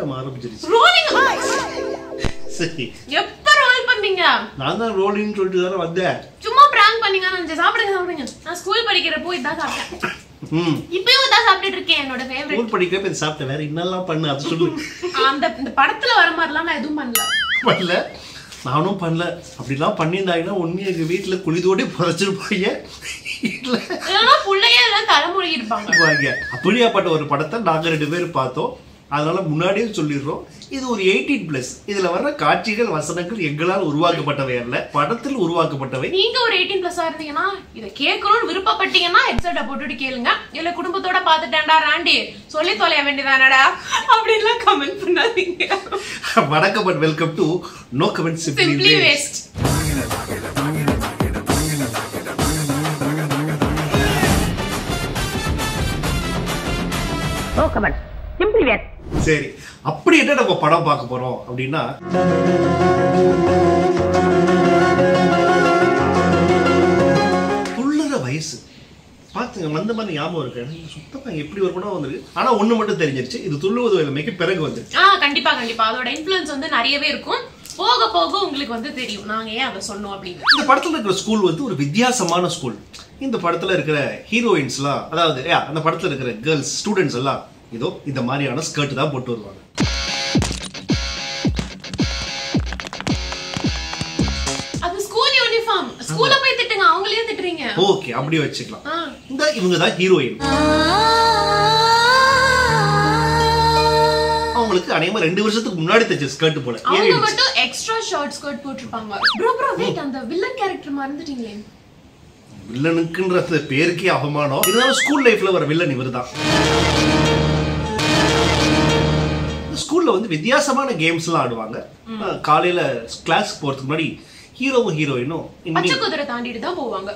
Rolling ஆரம்பிச்சிருச்சு rolling சரி எப்ப ரோல் பண்ணீங்க நான் தான் ரோலிங்னு சொல்லிட்டு தானே வந்தேன் சும்மா பிராங்க் பண்ணீங்க நான் சாப்பிடுங்க சாப்பிடுங்க நான் ஸ்கூல் படிக்கிறப்போ இதான் சாப்பிட்டேன் ம் இப்பயும் இதான் சாப்பிட்டுட்டு இருக்கேன் என்னோட ஃபேவரட் ஸ்கூல் படிக்கிறப்ப இது சாப்பிட்டேன் வேற என்னெல்லாம் பண்ணு அது சொல்லு அந்த இந்த படத்துல வர மாதிரிலாம் நான் எதுவும் பண்ணல பண்ணல நானும் பண்ணல அப்படிலாம் பண்ணியிருந்தாங்கன்னா ஒன்னு எங்க வீட்டுல குளிதோடி புதைச்சிருப்பாங்க இல்ல இல்லைன்னா புள்ளையே எல்லாம் தலைமொழி இருப்பாங்க வாங்க அப்படியாப்பட்ட ஒரு படத்தை நாங்க ரெண்டு பேரும் பார்த்தோம் அதனால முன்னாடியே சொல்லிடுறோம் இது ஒரு எயிட்டீன் பிளஸ் இதுல வர்ற காட்சிகள் வசனங்கள் எங்களால் உருவாக்கப்பட்டவை அல்ல படத்தில் உருவாக்கப்பட்டவை நீங்க ஒரு எயிட்டீன் பிளஸ் இருந்தீங்கன்னா இதை கேட்கணும்னு விருப்பப்பட்டீங்கன்னா ஹெட்செட்டை போட்டுட்டு கேளுங்க இல்ல குடும்பத்தோட பாத்துட்டேன்டா ராண்டி சொல்லி தொலைய வேண்டியதானடா அப்படின்லாம் கமெண்ட் பண்ணாதீங்க வணக்கம் and welcome to no comment simply simply waste No comment. Simply yes. சரி அப்படி என்ன நம்ம படம் பார்க்க போறோம் அப்படின்னா துள்ளுற வயசு பாத்துங்க வந்த மாதிரி ஞாபகம் இருக்கு எனக்கு சுத்தமா எப்படி ஒரு படம் வந்திருக்கு ஆனா ஒண்ணு மட்டும் தெரிஞ்சிருச்சு இது துள்ளுவது இளமைக்கு பிறகு வந்துருச்சு ஆ கண்டிப்பா கண்டிப்பா அதோட இன்ஃபுளுன்ஸ் வந்து நிறையவே இருக்கும் போக போக உங்களுக்கு வந்து தெரியும் நாங்க ஏன் அதை சொன்னோம் அப்படின்னு இந்த படத்துல இருக்கிற ஸ்கூல் வந்து ஒரு வித்தியாசமான ஸ்கூல் இந்த படத்துல இருக்கிற ஹீரோயின்ஸ்லாம் அதாவது yeah, அந்த படத்துல இருக்கிற கேர்ள்ஸ் ஸ்டூடெண்ட்ஸ் எல்லாம் இதோ இந்த மாதிரியான ஸ்கர்ட் தான் போட்டு வருவாங்க அது ஸ்கூல் யூனிஃபார்ம் ஸ்கூல்ல போய் திட்டுங்க அவங்களையும் திட்டுறீங்க ஓகே அப்படியே வச்சுக்கலாம் ஆ. இந்த இவங்க தான் ஹீரோயின் அவங்களுக்கு அநேகமா ரெண்டு வருஷத்துக்கு முன்னாடி தைச்ச ஸ்கர்ட் போல அவங்க ஏறிடுச்சு மட்டும் எக்ஸ்ட்ரா ஷார்ட் ஸ்கர்ட் போட்டிருப்பாங்க ப்ரோ ப்ரோ வெயிட் அந்த வில்லன் கேரக்டர் மறந்துட்டீங்களே வில்லனுக்குன்ற பேருக்கே அவமானம் இருந்தாலும் ஸ்கூல் லைஃப்ல வர வில்லன் இவர்தான் ஸ்கூல்ல வந்து வித்தியாசமான கேம்ஸ் எல்லாம் ஆடுவாங்க அஹ் காலையில கிளாஸ் போறதுக்கு முன்னாடி ஹீரோவும் ஹீரோயினும் பச்சை இன்னி குதிரை தாண்டிட்டு தான் போவாங்க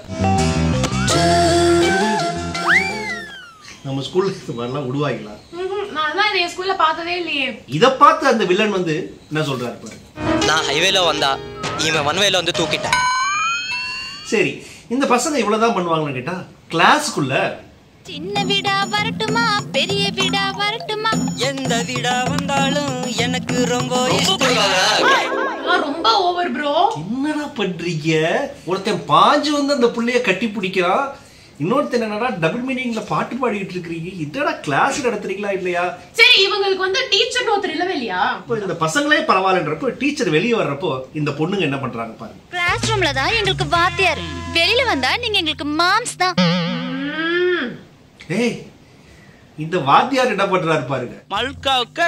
நம்ம ஸ்கூல்ல இது மாதிரிலாம் விடுவாங்களா ம்ஹும். நான் தான் இதை என் ஸ்கூல்ல பார்த்ததே இல்லையே இதை பார்த்து அந்த வில்லன் வந்து என்ன சொல்றாரு பாரு நான் ஹைவேல வந்தா இவன் ஒன்வேல வந்து தூக்கிட்டேன் சரி இந்த பசங்க இவ்வளவுதான் பண்ணுவாங்கன்னு கேட்டா கிளாஸ்க்குள்ள சின்ன வீடா வரட்டுமா பெரிய வீடா வரட்டுமா எந்த வீடா வந்தாலும் எனக்கு ரொம்ப இஷ்டம் அதெல்லாம் ரொம்ப ஓவர் ப்ரோ என்னடா பண்றீங்க ஒருத்தன் பாஞ்சு வந்து அந்த புள்ளைய கட்டி பிடிக்கிறான் இன்னொருத்தன் என்னடா டபுள் மீனிங்ல பாட்டு பாடிட்டு இருக்கிறீங்க என்னடா கிளாஸ் நடத்துறீங்களா இல்லையா சரி இவங்களுக்கு வந்து டீச்சர் ஒருத்தர் இல்லவே இல்லையா இப்போ இந்த பசங்களே பரவாயில்லன்றப்போ டீச்சர் வெளியே வர்றப்போ இந்த பொண்ணுங்க என்ன பண்றாங்க பாருங்க கிளாஸ் ரூம்ல தான் எங்களுக்கு வாத்தியார் வெளியில வந்தா நீங்க எங்களுக்கு மாம்ஸ் தான் ம். ஏய் இந்த வாத்தியார் என்ன பண்றாரு பாருங்க மல்காவுக்கு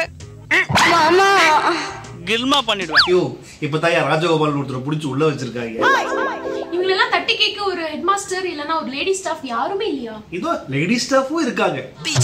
கில்மா பண்ணிடுவேன் ஐயோ இப்பதான் யார் ராஜகோபால் ஒருத்தரை பிடிச்சி உள்ள வச்சிருக்காங்க இவங்களெல்லாம் தட்டி கேட்க ஒரு ஹெட் மாஸ்டர் இல்லனா ஒரு லேடி ஸ்டாஃப் யாருமே இல்லையா இதோ லேடி ஸ்டாஃபும் இருக்காங்க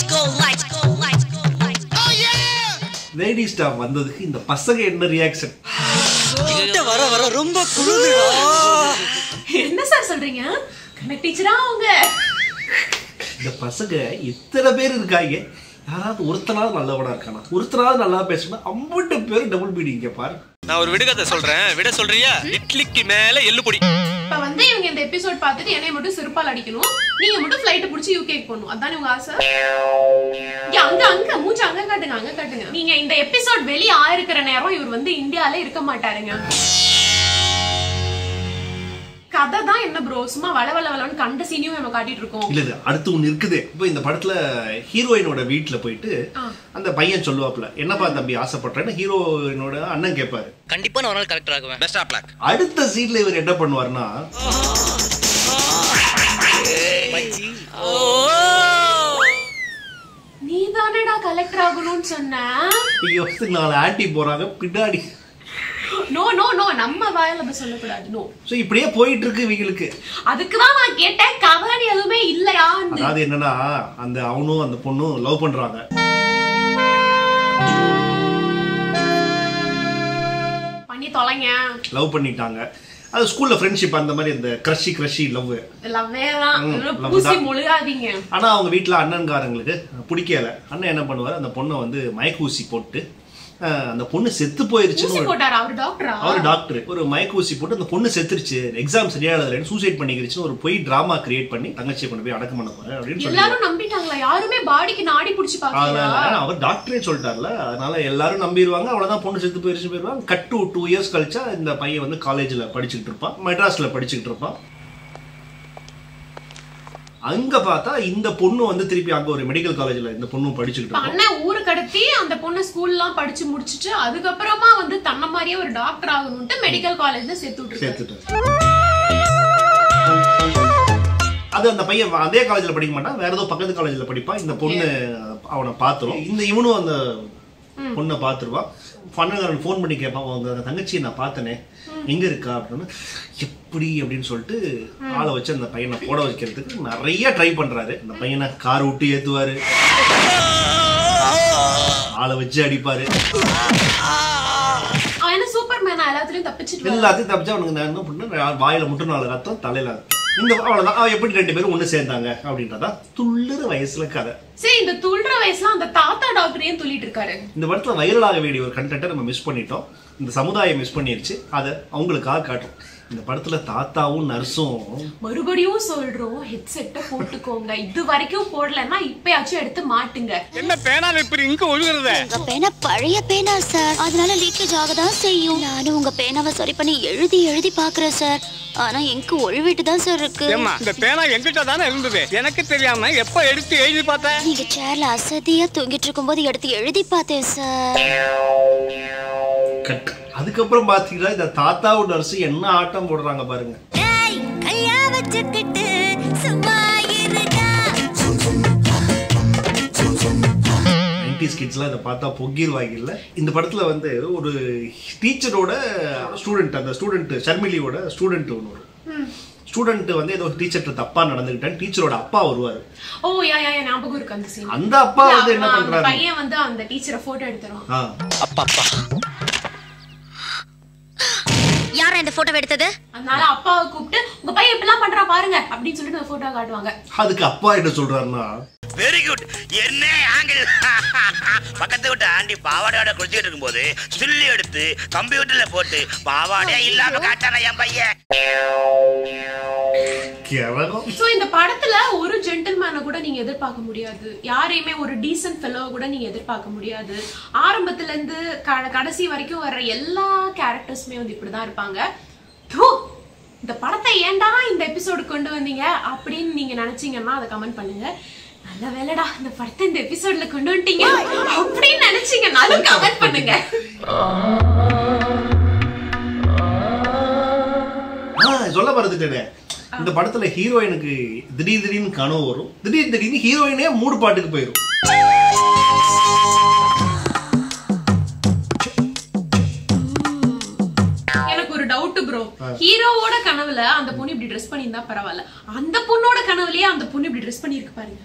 லேடி ஸ்டாஃப் வந்ததுக்கு இந்த பசங்க என்ன ரியாக்ஷன் கிட்ட வர வர ரொம்ப குழுதுடா என்ன சார் சொல்றீங்க கணக்கு டீச்சரா அவங்க இந்த பசங்க இத்தனை பேர் இருக்காங்க யாராவது ஒருத்தனாவது நல்லவனா இருக்கானா ஒருத்தனாவது நல்லா பேசணும் அம்பட்டு பேர் டபுள் மீடிங்க பாரு நான் ஒரு விடுகதை சொல்றேன் விட சொல்றியா இட்லிக்கு மேல எள்ளு பொடி இப்ப வந்து இவங்க இந்த எபிசோட் பார்த்துட்டு என்னைய மட்டும் செருப்பால் அடிக்கணும் நீங்க மட்டும் ஃபிளைட் புடிச்சு யூகேக்கு போகணும் அதானே உங்க ஆசை இங்க அங்க அங்க மூச்சு அங்க காட்டுங்க அங்க காட்டுங்க நீங்க இந்த எபிசோட் வெளிய ஆயிருக்கிற நேரம் இவர் வந்து இந்தியால இருக்க மாட்டாருங்க கதை தான் என்ன ப்ரோ சும்மா வள வள வளன்னு கண்ட சீனியும் நம்ம காட்டிட்டு இருக்கோம் இல்ல இல்ல அடுத்து ஒண்ணு இருக்குது இப்போ இந்த படத்துல ஹீரோயினோட வீட்டுல போயிட்டு ஆ. அந்த பையன் சொல்லுவாப்ல என்னப்பா தம்பி ஆசைப்படுறேன்னு ஹீரோயினோட அண்ணன் கேட்பாரு கண்டிப்பா நான் ஒரு நாள் கரெக்டர் ஆகுவேன் பெஸ்ட் ஆஃப் லக் அடுத்த சீன்ல இவர் என்ன பண்ணுவாருன்னா நீ தானேடா கலெக்டர் ஆகணும்னு சொன்ன ஐயோ நாலு ஆன்ட்டி போறாங்க பின்னாடி நோ நோ நோ நம்ம வாயில அதை சொல்லக்கூடாது நோ ஸோ இப்படியே போயிட்டு இருக்கு இவங்களுக்கு அதுக்குதான் நான் கேட்டேன் கவனி எதுவுமே இல்லையான்னு அதாவது என்னன்னா அந்த அவனும் அந்த பொண்ணும் லவ் பண்றாங்க பண்ணி தொலைங்க லவ் பண்ணிட்டாங்க அது ஸ்கூல்ல ஃப்ரெண்ட்ஷிப் அந்த மாதிரி இந்த கிரஷி கிரஷி லவ் லவ்வே தான் ம், இதெல்லாம் love பூசி தான். முழுகாதீங்க ஆனா அவங்க வீட்ல அண்ணன்காரங்களுக்கு பிடிக்கல அண்ணன் என்ன பண்ணுவாரு அந்த பொண்ணை வந்து மயக்கூசி போட்டு அஹ், அந்த பொண்ணு செத்து போயிருச்சுன்னு ஊசி ஒரு போட்டாரா அவர் டாக்டரா அவர் டாக்டர் ஒரு மயக்க ஊசி போட்டு அந்த பொண்ணு செத்துருச்சு எக்ஸாம் சரியா எழுதலைன்னு சூசைட் பண்ணிக்கிருச்சுன்னு ஒரு பொய் டிராமா கிரியேட் பண்ணி தங்கச்சியை கொண்டு போய் அடக்கம் பண்ண போறேன் அப்படின்னு சொல்லி எல்லாரும் நம்பிட்டாங்களா யாருமே பாடிக்கு நாடி புடிச்சு பாக்கலையா அதனால அவர் டாக்டரே சொல்லிட்டார்ல அதனால எல்லாரும் நம்பிடுவாங்க அவ்வளவுதான் பொண்ணு செத்து போயிருச்சு போயிருவாங்க கட் டு டூ இயர்ஸ் கழிச்சா இந்த பையன் வந்து காலேஜ்ல படிச்சுக்கிட்டு இருப்பான் மெட்ராஸ்ல படிச்சுக்கிட்டு இருப்பான் அங்க பார்த்தா இந்த பொண்ணு வந்து திருப்பி அங்க ஒரு மெடிக்கல் காலேஜ்ல இந்த பொண்ணும் படிச்சுக்கிட்டு இப்ப இருப்பான் அண்ணன் ஊரு கடத்தி அந்த பொண்ணு ஸ்கூல் எல்லாம் படிச்சு முடிச்சிட்டு அதுக்கப்புறமா வந்து தன்ன மாதிரியே ஒரு டாக்டர் ஆகணும்ட்டு மெடிக்கல் காலேஜ்ல சேர்த்து விட்டுருக்காரு சேர்த்துட்டார் அது அந்த பையன் அதே காலேஜ்ல படிக்க மாட்டான் வேற ஏதோ பக்கத்து காலேஜ்ல படிப்பான் இந்த பொண்ணு அவனை பாத்துரும் இந்த இவனும் அந்த பொண்ணை பாத்துருவான் பண்ணகாரன் ஃபோன் பண்ணி கேட்பான் உங்க தங்கச்சியை நான் பார்த்தனே எங்க இருக்கா அப்படின்னு எப்படி அப்படின்னு சொல்லிட்டு ஆளை வச்சு அந்த பையனை போட வைக்கிறதுக்கு நிறைய ட்ரை பண்றாரு அந்த பையனை கார் விட்டு ஏத்துவாரு ஆளை வச்சு அடிப்பாரு அவன் என்ன சூப்பர் மேனா எல்லாத்துலயும் தப்பிச்சிட்டு வரான். எல்லாத்தையும் தப்பிச்சா அவனுக்கு நான் என்ன பண்ணேன் வாயில மட்டும் நாலு ரத்தம் தலையில இந்த அவ்வளவுதான் அவன் எப்படி ரெண்டு பேரும் ஒண்ணு சேர்ந்தாங்க அப்படின்றதா துள்ளுற வயசுல கதை சரி இந்த துள்ற வயசுல அந்த தாத்தா டாக்டரையும் துள்ளிட்டு இருக்காரு இந்த படத்துல வைரலாக வேண்டிய ஒரு கண்டென்ட்டை நம்ம மிஸ் பண்ணிட்டோம் இந்த சமுதாயம் மிஸ் பண்ணிருச்சு அதை அவங்களுக்காக காட்டும் இந்த படத்துல தாத்தாவும் நர்ஸும் மறுபடியும் சொல்றோம் ஹெட்செட்டை போட்டுக்கோங்க இது வரைக்கும் போடலன்னா இப்பயாச்சும் எடுத்து மாட்டுங்க என்ன பேனால இப்படி இங்க ஒழுகுறத உங்க பேனா பழைய பேனா சார் அதனால லீக்கேஜ் ஆக தான் செய்யும் நானும் உங்க பேனாவை சரி பண்ணி எழுதி எழுதி பாக்குறேன் சார் ஆனா எங்க ஒழுவிட்டு தான் சார் இருக்கு ஏம்மா இந்த பேனா எங்கிட்ட தானே இருந்தது எனக்கு தெரியாம எப்ப எடுத்து எழுதி பார்த்த நீங்க சேர்ல அசதியா தூங்கிட்டு இருக்கும்போது எடுத்து எழுதி பார்த்தேன் சார் கட் அதுக்கப்புறம் பாத்தீங்கன்னா இந்த தாத்தாவும் நர்ஸும் என்ன ஆட்டம் போடுறாங்க பாருங்க கையா வச்சுக்கிட்டு சும்மா நைன்டிஸ் கிட்ஸ்லாம் இதை பார்த்தா பொங்கிருவாங்கல்ல இந்த படத்துல வந்து ஒரு டீச்சரோட ஸ்டூடெண்ட் அந்த ஸ்டூடெண்ட் ஷர்மிலியோட ஸ்டூடெண்ட் ஒன்று வரும் ஸ்டூடெண்ட் வந்து ஏதோ டீச்சர்கிட்ட தப்பா நடந்துக்கிட்டேன் டீச்சரோட அப்பா வருவாரு ஓ யா யா யா, ஞாபகம் இருக்கு அந்த சீன் அந்த அப்பா வந்து என்ன பண்றாரு பையன் வந்து அந்த டீச்சரை போட்டோ எடுத்துருவான் ஆ, யாரா இந்த போட்டோ எடுத்தது அதனால அப்பாவை கூப்பிட்டு உங்க பையன் இப்படிலாம் பண்றா பாருங்க அப்படின்னு சொல்லிட்டு அந்த போட்டோ காட்டுவாங்க அதுக்கு அப்பா என்ன சொல்றாருன்னா வெரி குட் என்ன ஆங்கிள் பக்கத்து விட்டு ஆண்டி பாவாடையோட குடிச்சிட்டு இருக்கும்போது ஸ்டில் எடுத்து கம்ப்யூட்டர்ல போட்டு பாவாடையா இல்லாம காட்டான என் பையன் கிரகம் சோ இந்த படத்துல ஒரு ஜென்டில்மேனை கூட நீங்க எதிர்பார்க்க முடியாது யாரையுமே ஒரு டீசன்ட் ஃபெலோவை கூட நீங்க எதிர்பார்க்க முடியாது ஆரம்பத்துல இருந்து க- கடைசி வரைக்கும் வர்ற எல்லா கேரக்டர்ஸுமே வந்து இப்படிதான் இருப்பாங்க தூ, இந்த படத்தை ஏன்டா இந்த எபிசோடு கொண்டு வந்தீங்க அப்படின்னு நீங்க நினைச்சீங்கன்னா அதை கமெண்ட் பண்ணுங்க நல்ல வேலைடா இந்த படத்தை இந்த எபிசோட்ல கொண்டு வந்துட்டீங்க அப்படின்னு நினைச்சீங்கன்னாலும் கமெண்ட் பண்ணுங்க ஆ, சொல்ல மறந்துட்டேனே இந்த படத்துல ஹீரோயினுக்கு திடீர் திடீர்னு கனவு வரும் திடீர் திடீர்னு ஹீரோயினே மூடு பாட்டுக்கு போயிடும் எனக்கு ஒரு டவுட் ப்ரோ ஹீரோவோட கனவுல அந்த பொண்ணு இப்படி ட்ரெஸ் பண்ணியிருந்தா பரவாயில்ல அந்த பொண்ணோட கனவுலயே அந்த பொண்ணு இப்படி ட்ரெஸ் பண்ணிருக்கு பாருங்க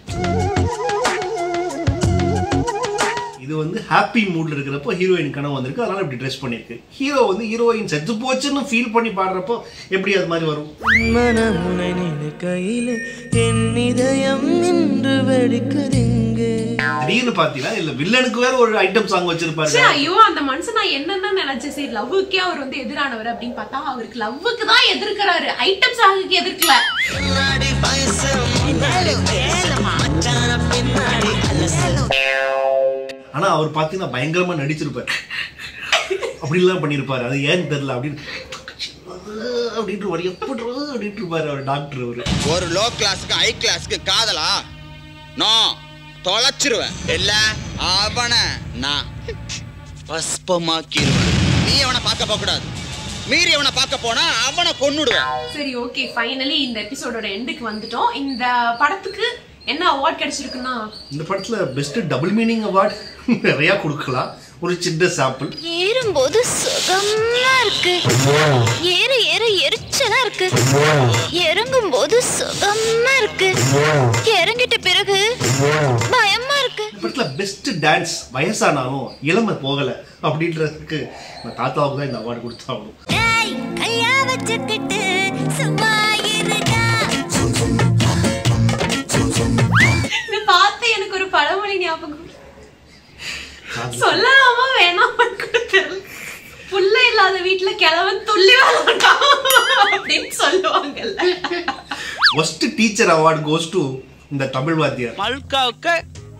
இது வந்து ஹாப்பி மூட்ல இருக்கிறப்போ ஹீரோயின் கனவு வந்திருக்கு அதனால இப்படி ட்ரெஸ் பண்ணிருக்கு ஹீரோ வந்து ஹீரோயின் செத்து போச்சுன்னு ஃபீல் பண்ணி பாடுறப்போ எப்படி அது மாதிரி வரும் மனமுனை நினைக்கையிலே என் இதயம் நின்று வெடிக்குதுங்கு திடீர்னு பாத்தீங்கன்னா இல்ல வில்லனுக்கு வேற ஒரு ஐட்டம் சாங் வச்சிருப்பாரு ச்சே, ஐயோ அந்த மனுஷன் நான் என்னென்ன நினைச்சேன் சரி லவ்வுக்கே அவர் வந்து எதிரானவர் அப்படின்னு பார்த்தா அவருக்கு லவ்வுக்கு தான் எதிர்க்கிறாரு ஐட்டம் சாங்குக்கு எதிர்க்கல பின்னாடி வயசு முன்னாடி பேசு, மச்சான பின்னாடி அலசலும் ஆனா அவர் பாத்தீங்கன்னா பயங்கரமா நடிச்சிருப்பாரு அப்படிலாம் பண்ணிருப்பாரு அது ஏன்னு தெரியல அப்படின்னு அப்படின்ட்டு வரி எப்படி அப்படின்ட்டு இருப்பாரு அவர் டாக்டர் அவரு ஒரு லோ கிளாஸ்க்கு ஹை கிளாஸ்க்கு காதலா நோ தொலைச்சிருவேன் இல்ல அவன நான் பஸ்பமாக்கிடுவேன் நீ அவனை பார்க்க போக கூடாது மீறி அவனை பார்க்க போனா அவனை கொன்னுடுவேன் சரி ஓகே ஃபைனலி இந்த எபிசோடோட எண்டுக்கு வந்துட்டோம் இந்த படத்துக்கு என்ன அவார்ட் கிடைச்சிருக்குன்னா இந்த படத்துல பெஸ்ட் டபுள் மீனிங் அவார்ட் நிறைய கொடுக்கலாம் ஒரு சின்ன சாம்பிள் ஏறும்போது சுகமா இருக்கு ஏற ஏற எரிச்சலா இருக்கு இறங்கும் போது சுகமா இருக்கு இறங்கிட்ட பிறகு பயமா இருக்கு இந்த படத்துல பெஸ்ட் டான்ஸ் வயசானாலும் இளமை போகல அப்படின்றதுக்கு இந்த தாத்தாவுக்கு தான் இந்த அவார்டு கொடுத்தாகணும் கையா வச்சுக்கிட்டு சும்மா இருடா இது பார்த்து எனக்கு ஒரு பழமொழி ஞாபகம் சொல்லலாமா வேணாமா worst teacher award goes to இந்த தமிழ் வாத்தியார் மல்காவுக்கு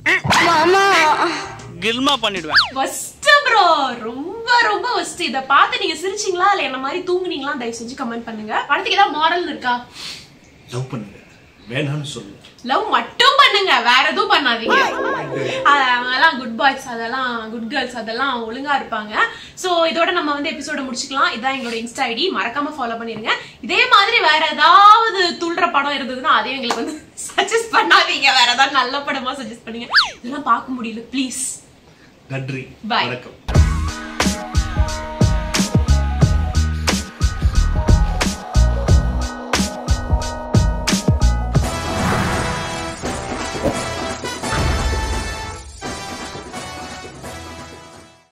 கில்மா பண்ணிடுவேன் ஃபர்ஸ்ட் ப்ரோ ரொம்ப ரொம்ப ஃபர்ஸ்ட் இத பார்த்து நீங்க சிரிச்சீங்களா இல்ல என்ன மாதிரி தூங்குனீங்களா தயவு செஞ்சு கமெண்ட் பண்ணுங்க படத்துக்கு ஏதாவது மாரல் இருக்கா லவ் பண்ணுங்க வேணாம்னு சொல்லு லவ் மட்டும் பண்ணுங்க வேற எதுவும் பண்ணாதீங்க அது அவங்கெல்லாம் குட் பாய்ஸ் அதெல்லாம் குட் கேர்ள்ஸ் அதெல்லாம் ஒழுங்கா இருப்பாங்க சோ இதோட நம்ம வந்து எபிசோட முடிச்சுக்கலாம் இதான் எங்களோட இன்ஸ்டா ஐடி மறக்காம ஃபாலோ பண்ணிருங்க இதே மாதிரி வேற ஏதாவது துள்ற படம் இருந்ததுன்னா அதையும் எங்களுக்கு வந்து சஜஸ்ட் பண்ணாதீங்க வேற ஏதாவது நல்ல படமா சஜஸ்ட் பண்ணுங்க இதெல்லாம் பார்க்க முடியல ப்ளீஸ் நன்றி Bye. வணக்கம்